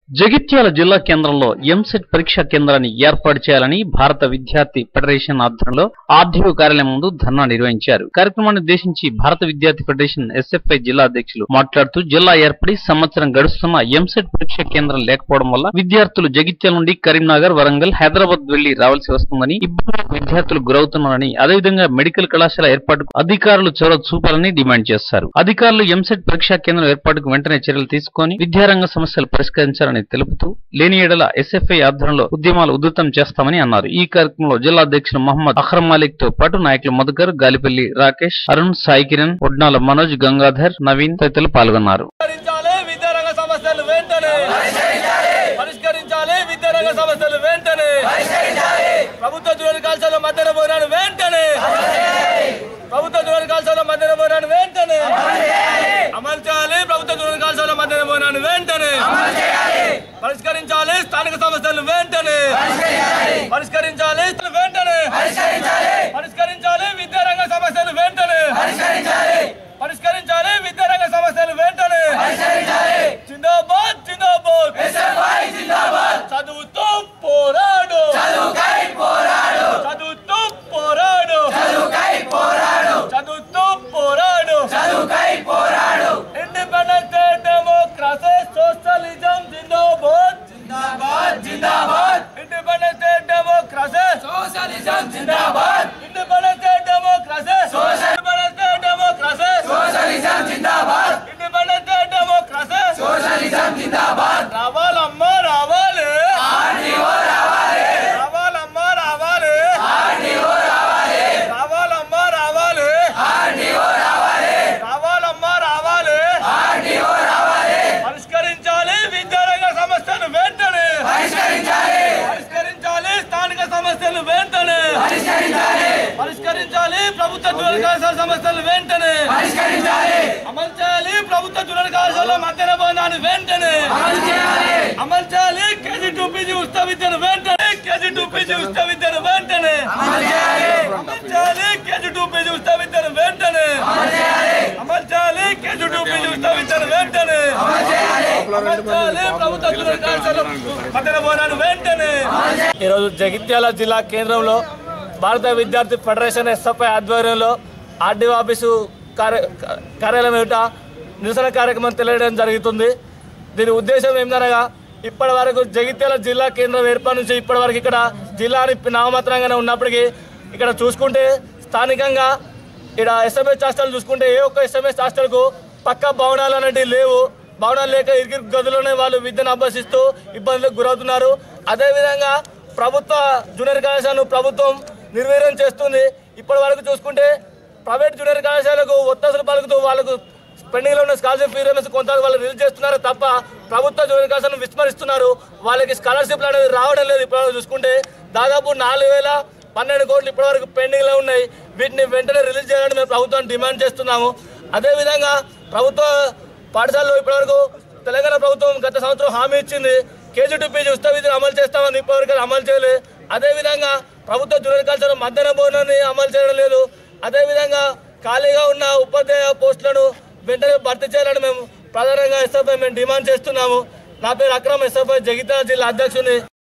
జగిత్యాల జిల్లా కేంద్రంలో ఎంసెట్ పరీక్షా కేంద్రాన్ని ఏర్పాటు చేయాలని భారత విద్యార్థి ఫెడరేషన్ ఆధ్వర్యంలో ఆర్డీఓ కార్యాలయం ముందు ధర్నా నిర్వహించారు కార్యక్రమాన్ని ఉద్దేశించి భారత విద్యార్థి ఫెడరేషన్ ఎస్ఎఫ్ఐ జిల్లా అధ్యక్షులు మాట్లాడుతూ జిల్లా ఏర్పడి సంవత్సరం గడుస్తున్న ఎంసెట్ పరీక్షా కేంద్రం లేకపోవడం వల్ల విద్యార్థులు జగిత్యాల నుండి కరీంనగర్ వరంగల్ హైదరాబాద్ వెళ్లి రావాల్సి వస్తుందని ఇబ్బందులకు విద్యార్థులు గురవుతున్నారని అదేవిధంగా మెడికల్ కళాశాల ఏర్పాటుకు అధికారులు చొరవ చూపాలని డిమాండ్ చేశారు అధికారులు ఎంసెట్ పరీక్షా కేంద్రం ఏర్పాటుకు వెంటనే చర్యలు తీసుకొని విద్యారంగ సమస్యలు పరిష్కరించాలని తెలుపుతూ లేని ఏడల ఎస్ఎఫ్ఐ ఆధ్వర్యంలో ఉద్యమాలు ఉధృతం చేస్తామని అన్నారు ఈ కార్యక్రమంలో జిల్లా అధ్యక్షులు మహమ్మద్ అఖ్రం మాలిక్ తో పాటు నాయకులు మధుకర్ గాలిపల్లి రాకేష్ అరుణ్ సాయి కిరణ్ ఒడ్నాల మనోజ్ గంగాధర్ నవీన్ తదితరులు పాల్గొన్నారు పరిష్కరించాలి విద్యారంగ సమస్యలు వెంటనే పరిష్కరించాలి విద్యారంగ సమస్యలు వెంటనే ప్రభుత్వ జూనియర్ కళాశాల మధ్యన పోయినాను వెంటనే ప్రభుత్వ జూనియర్ కళాశాల మధ్యన పోయినాను వెంటనే అమలు చేయాలి ప్రభుత్వ జూనియర్ కళాశాల మధ్యన పోయినాను వెంటనే పరిష్కరించాలి స్థానిక సమస్యలు వెంటనే పరిష్కరించాలి వెంటనే పరిష్కరించాలి విద్యారంగ సమస్యలు వెంటనే పరిష్కరించాలి విద్యారంగ సమస్యలు వెంటనే జిందాబాద్ జిందాబాద్ చదువుతూ పోరాడు చదువుతూ పోరాడు చదువుతూ పోరాడు ఇండిపెండెన్స్ డెమోక్రసీ సోషలిజం జిందాబాద్ జిందాబాద్ ఇండిపెండెన్స్ డెమోక్రసీ సోషలిజం జిందాబాద్ independence democracy independence democracy socialism జిందాబాద్ ఇండిపెండెన్స్ డెమోక్రసీ సోషలిజం జిందాబాద్ రావాలమ్మా రావాలి రావాలమ్మా రావాలి రావాలమ్మా రావాలి రావాలమ్మా రావాలి పరిష్కరించాలి విద్యారంగ సమస్యలు వెంటనే పరిష్కరించాలి స్థానిక సమస్యలు వెంటనే పరిష్కరించాలి ప్రభుత్వ జూనియర్ కళాశాల సమస్యలు వెంటనే అమలు చేయాలి ప్రభుత్వ జూనియర్ కళాశాల మధ్యన బంధాన్ని వెంటనే అమలు చేయాలి కేజీ టూ పీజీ ఉచిత విద్యను వెంటనే కేజీ టూ పీజీ ఉచిత విద్యను వెంటనే అమలు చేయాలి కేజీ టూ పీజీ ఉచిత విద్యను వెంటనే అమలు చేయాలి కేజీ టూ పీజీ ఉచిత విద్యను వెంటనే అమలు చేయాలి ప్రభుత్వ జూనియర్ కళాశాల మధ్యన బంధాన్ని వెంటనే ఈరోజు జగిత్యాల జిల్లా కేంద్రంలో భారత విద్యార్థి ఫెడరేషన్ ఎస్ఎఫ్ఐ ఆధ్వర్యంలో ఆర్డీఓ ఆఫీసు కార్య కార్యాలయం ఎదుట నిరసన కార్యక్రమం తెలియడం జరుగుతుంది దీని ఉద్దేశం ఏంటనగా ఇప్పటి వరకు జగిత్యాల జిల్లా కేంద్రం ఏర్పాటు నుంచి ఇప్పటి వరకు ఇక్కడ జిల్లా అని నామమాత్రంగానే ఉన్నప్పటికీ ఇక్కడ చూసుకుంటే స్థానికంగా ఇక్కడ ఎస్ఎంఎస్ హాస్టల్ చూసుకుంటే ఏ ఒక్క ఎస్ఎంఎస్ హాస్టల్కు పక్క భవనాలు అనేటివి లేవు భవనాలు లేక ఇరుకిరు గదుల్లోనే వాళ్ళు విద్యను అభ్యసిస్తూ ఇబ్బందులకు గురవుతున్నారు అదేవిధంగా ప్రభుత్వ జూనియర్ కళాశాలను ప్రభుత్వం నిర్వీర్యం చేస్తుంది ఇప్పటి వరకు చూసుకుంటే ప్రైవేట్ జూనియర్ కళాశాలకు ఒత్తాసులు పలుకుతూ వాళ్ళకు పెండింగ్ లో ఉన్న స్కాలర్షిప్ ఫీరమేస్ కొంత వాళ్ళు రిలీజ్ చేస్తున్నారు తప్ప ప్రభుత్వ జూనియర్ కళాశాలను విస్మరిస్తున్నారు వాళ్ళకి స్కాలర్షిప్లు అనేది రావడం లేదు ఇప్పటివరకు చూసుకుంటే దాదాపు నాలుగు వేల పన్నెండు కోట్లు ఇప్పటివరకు పెండింగ్ లో ఉన్నాయి వీటిని వెంటనే రిలీజ్ చేయాలని మేము ప్రభుత్వాన్ని డిమాండ్ చేస్తున్నాము అదేవిధంగా ప్రభుత్వ పాఠశాలలో ఇప్పటివరకు తెలంగాణ ప్రభుత్వం గత సంవత్సరం హామీ ఇచ్చింది కేజీ టు పీజీ ఉచిత విద్యను అమలు చేస్తామని ఇప్పటివరకు అది అమలు చేయలేదు అదేవిధంగా ప్రభుత్వ జూనియర్ కళాశాల మధ్యాహ్న భోజనాన్ని అమలు చేయడం లేదు అదేవిధంగా ఖాళీగా ఉన్న ఉపాధ్యాయ పోస్టులను వెంటనే భర్తీ చేయాలని మేము ప్రధానంగా ఎస్ఎఫ్ఐ మేము డిమాండ్ చేస్తున్నాము నా పేరు అక్రమ్ ఎస్ఎఫ్ఐ జగిత్యాల జిల్లా అధ్యక్షుని